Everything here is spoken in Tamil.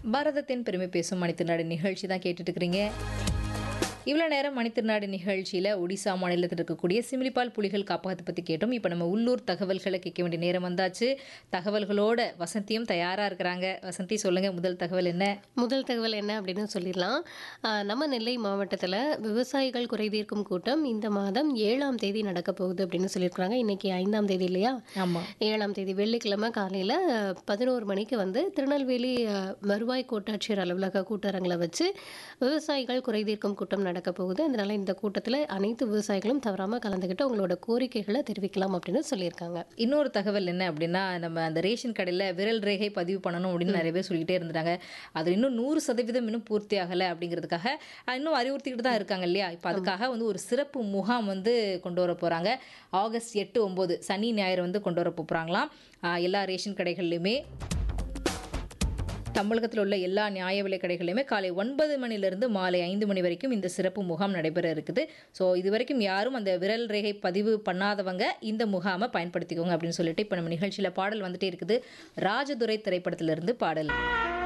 பாரதத்தின் பெருமை பேசும் மணித்திருநாடு நிகழ்ச்சி தான் கேட்டுட்டு இருக்கிறீங்க இவ்வளோ நேரம் மணித்திருநாடு நிகழ்ச்சியில் ஒடிசா மாநிலத்தில் இருக்கக்கூடிய சிமிலிபால் புலிகள் காப்பகத்தை பற்றி கேட்டோம் இப்போ நம்ம உள்ளூர் தகவல்களை கேட்க வேண்டிய நேரம் வந்தாச்சு தகவல்களோட வசந்தியும் தயாராக இருக்கிறாங்க வசந்தி சொல்லுங்கள் முதல் தகவல் என்ன முதல் தகவல் என்ன அப்படின்னு சொல்லிடலாம் ஆஹ் நம்ம நெல்லை மாவட்டத்தில் விவசாயிகள் குறைதீர்க்கும் கூட்டம் இந்த மாதம் ஏழாம் தேதி நடக்க போகுது அப்படின்னு சொல்லியிருக்கிறாங்க இன்னைக்கு ஐந்தாம் தேதி இல்லையா ஆமாம் ஏழாம் தேதி வெள்ளிக்கிழமை காலையில் பதினோரு மணிக்கு வந்து திருநெல்வேலி ஆஹ், வருவாய் கோட்டாட்சியர் அலுவலக கூட்டரங்கில் வச்சு விவசாயிகள் குறைதீர்க்கும் கூட்டம் நடக்க போகுது அதனால இந்த கூட்டத்தில் அனைத்து விவசாயிகளும் தவறாமல் கலந்துக்கிட்டு உங்களோட கோரிக்கைகளை தெரிவிக்கலாம் அப்படின்னு சொல்லியிருக்காங்க இன்னொரு தகவல் என்ன அப்படின்னா நம்ம அந்த ரேஷன் கடையில் விரல் ரேகை பதிவு பண்ணணும் அப்படின்னு நிறைய பேர் சொல்லிக்கிட்டே இருந்தாங்க அது இன்னும் நூறு சதவீதம் இன்னும் பூர்த்தி ஆகலை அப்படிங்கிறதுக்காக அஹ், இன்னும் அறிவுறுத்திக்கிட்டு தான் இருக்காங்க இல்லையா இப்போ அதுக்காக வந்து ஒரு சிறப்பு முகாம் வந்து கொண்டு வர போகிறாங்க ஆகஸ்ட் எட்டு ஒம்பது சனி ஞாயிறு வந்து கொண்டு வர போகிறாங்களாம் எல்லா ரேஷன் கடைகள்லையுமே தமிழகத்தில் உள்ள எல்லா நியாய விலை கடைகளையுமே காலை ஒன்பது மணிலிருந்து மாலை ஐந்து மணி வரைக்கும் இந்த சிறப்பு முகாம் நடைபெற இருக்குது ஸோ இது வரைக்கும் யாரும் அந்த விரல் ரேகை பதிவு பண்ணாதவங்க இந்த முகாமை பயன்படுத்திக்கோங்க அப்படின்னு சொல்லிட்டு இப்போ நம்ம நிகழ்ச்சியில் பாடல் வந்துட்டே இருக்குது ராஜதுரை திரைப்படத்திலிருந்து பாடல்